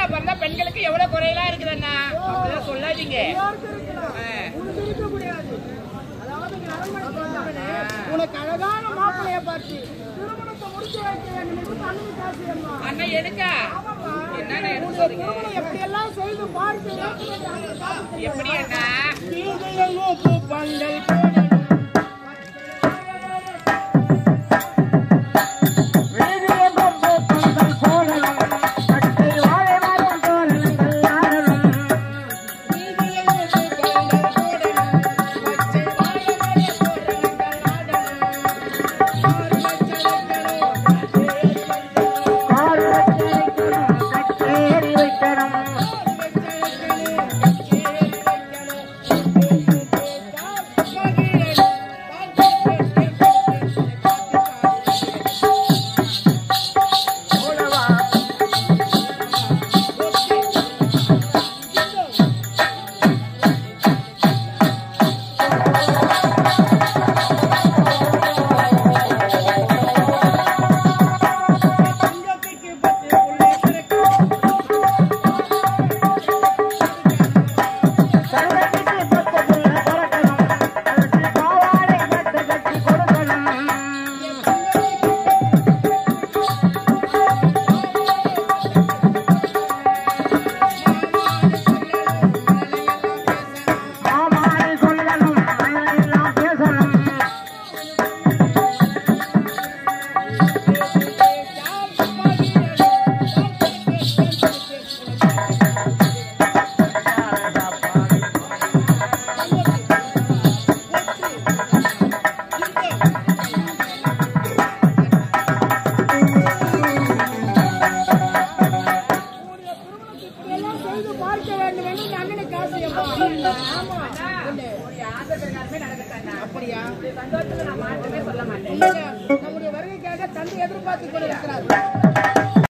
ஆம்பளை பிறந்தா பெண்களுக்கு எவ்வளவு குறையெல்லாம் இருக்குது அண்ணா அப்படிலாம் சொல்லாதீங்க எல்லாருக்கும் இருக்கலாம். ஆ. உனக்கு இருக்க முடியாது. அதாவது நீ அரண்மனைக்கு வந்தவனே, உனக்கு அழகான மாப்பிள்ளைய பார்த்து திருமணத்தை முடிச்சு வைக்க வேண்டும் என்று கண்ணு காசு அம்மா அண்ணா எதுக்கா என்னண்ணா எடுத்து உன்னுடைய சொல்றீங்க திருமணம் எப்படியெல்லாம் செய்து பார்த்து எப்படி அண்ணா கீழ்கையெங்கும் பூ பந்தல் போல